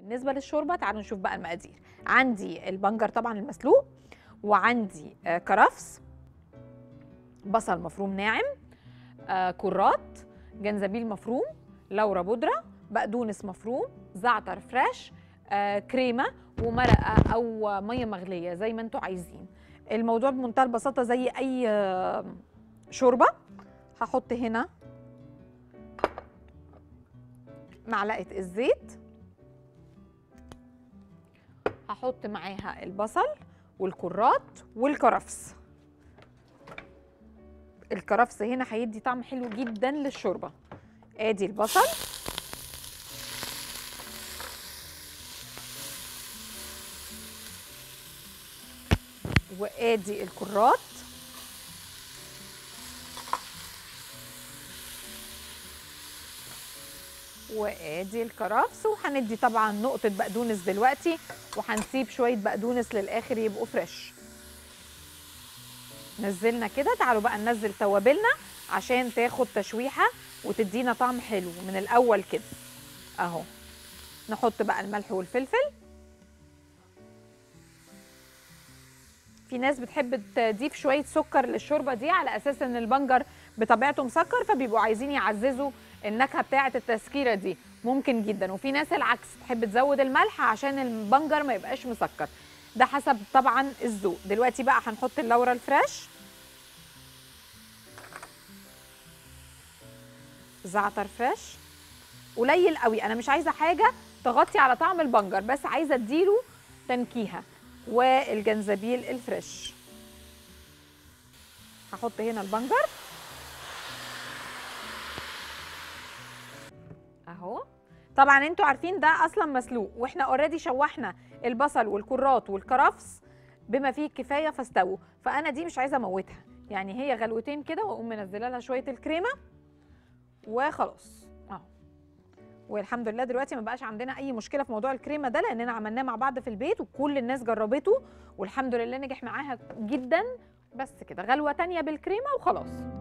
بالنسبه للشوربه تعالوا نشوف بقى المقادير عندي البنجر طبعا المسلوق وعندي آه، كرفس بصل مفروم ناعم آه، كرات جنزبيل مفروم لورا بودره بقدونس مفروم زعتر فريش آه، كريمه ومرقه او ميه مغليه زي ما انتوا عايزين الموضوع بمنتهى البساطه زي اي آه، شوربه هحط هنا معلقه الزيت هحط معاها البصل والكرات والكرفس الكرفس هنا هيدي طعم حلو جدا للشوربه ادي البصل وادي الكرات وادي الكرفس وهندي طبعا نقطه بقدونس دلوقتي وهنسيب شويه بقدونس للاخر يبقوا فريش نزلنا كده تعالوا بقى ننزل توابلنا عشان تاخد تشويحه وتدينا طعم حلو من الاول كده اهو نحط بقى الملح والفلفل في ناس بتحب تضيف شويه سكر للشوربه دي على اساس ان البنجر بطبيعته مسكر فبيبقوا عايزين يعززوا النكهه بتاعه التسكيره دي ممكن جدا وفي ناس العكس تحب تزود الملح عشان البنجر ما يبقاش مسكر ده حسب طبعا الذوق دلوقتي بقى هنحط اللورا الفريش زعتر فريش قليل قوي انا مش عايزه حاجه تغطي على طعم البنجر بس عايزه اديله تنكيهه والجنزبيل الفريش هحط هنا البنجر اهو طبعا انتوا عارفين ده اصلا مسلوق واحنا اوريدي شوحنا البصل والكرات والكرفس بما فيه الكفايه فاستووا فانا دي مش عايزه اموتها يعني هي غلوتين كده واقوم منزله لها شويه الكريمه وخلاص اهو والحمد لله دلوقتي ما بقاش عندنا اي مشكله في موضوع الكريمه ده لاننا عملناه مع بعض في البيت وكل الناس جربته والحمد لله نجح معاها جدا بس كده غلوه تانية بالكريمه وخلاص